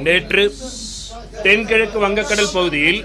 நேற்று தென்கிழக்கு வங்கக்கடல் பகுதியில்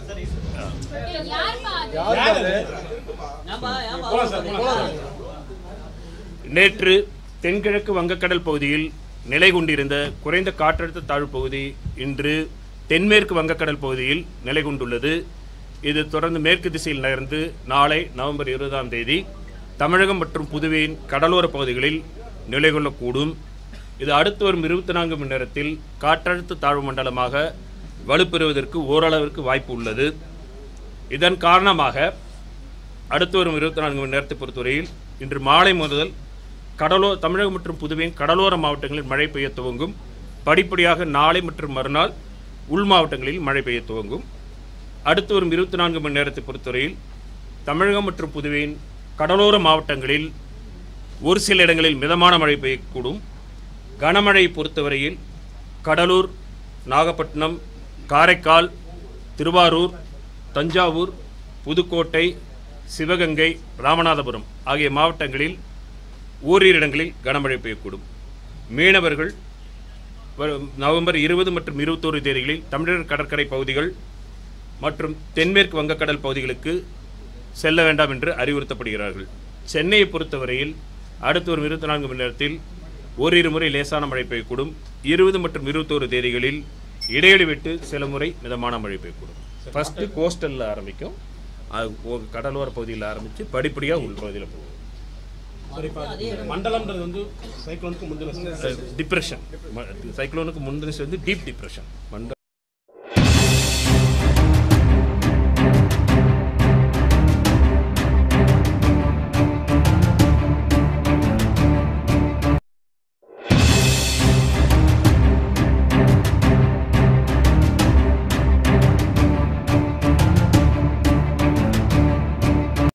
நேற்று தென்கிழக்கு வங்கக்கடல் பகுதியில் நிலை கொண்டிருந்த குறைந்த காற்றழுத்த தாழ்வு பகுதி இன்று தென்மேற்கு வங்கக்கடல் பகுதியில் நிலை கொண்டுள்ளது இது தொடர்ந்து மேற்கு திசையில் நகர்ந்து நாளை நவம்பர் இருபதாம் தேதி தமிழகம் மற்றும் புதுவையின் கடலோர பகுதிகளில் நிலை கொள்ளக்கூடும் இது அடுத்து வரும் இருபத்தி நான்கு மணி நேரத்தில் காற்றழுத்த தாழ்வு மண்டலமாக வலுப்பெறுவதற்கு ஓரளவிற்கு வாய்ப்பு உள்ளது இதன் காரணமாக அடுத்து வரும் இருபத்தி நான்கு மணி நேரத்தை பொறுத்தவரையில் இன்று மாலை முதல் கடலோ தமிழகம் மற்றும் புதுவையின் கடலோர மாவட்டங்களில் மழை பெய்ய துவங்கும் படிப்படியாக நாளை மற்றும் மறுநாள் உள் மாவட்டங்களில் மழை பெய்ய துவங்கும் அடுத்து வரும் இருபத்தி நான்கு மணி நேரத்தை பொறுத்தவரையில் தமிழகம் மற்றும் புதுவையின் கடலோர மாவட்டங்களில் ஒரு சில இடங்களில் மிதமான மழை பெய்யக்கூடும் கனமழை பொறுத்தவரையில் கடலூர் நாகப்பட்டினம் காரைக்கால் திருவாரூர் தஞ்சாவூர் புதுக்கோட்டை சிவகங்கை ராமநாதபுரம் ஆகிய மாவட்டங்களில் ஓரிரு இடங்களில் கனமழை பெய்யக்கூடும் மீனவர்கள் வரும் நவம்பர் இருபது மற்றும் இருபத்தோரு தேதிகளில் தமிழக கடற்கரை பகுதிகள் மற்றும் தென்மேற்கு வங்கக்கடல் பகுதிகளுக்கு செல்ல வேண்டாம் என்று அறிவுறுத்தப்படுகிறார்கள் சென்னையை பொறுத்தவரையில் அடுத்து வரும் இருபத்தி நான்கு மணி நேரத்தில் ஓரிரு முறை லேசான மழை பெய்யக்கூடும் இருபது மற்றும் இருபத்தோரு தேதிகளில் இடைவெளி விட்டு சில முறை மிதமான மழை பெய்யக்கூடும் ஃபஸ்ட்டு கோஸ்டலில் ஆரம்பிக்கும் அது ஒ- கடலோர பகுதியில் ஆரம்பித்து படிப்படியாக உள் பகுதியில் போகும் சரி இப்போ மண்டலம்ன்றது வந்து சைக்ளோனுக்கு முந்தின டிப்ரெஷன் சைக்ளோனுக்கு முந்தின வந்து டீப் டிப்ரெஷன் மண்ட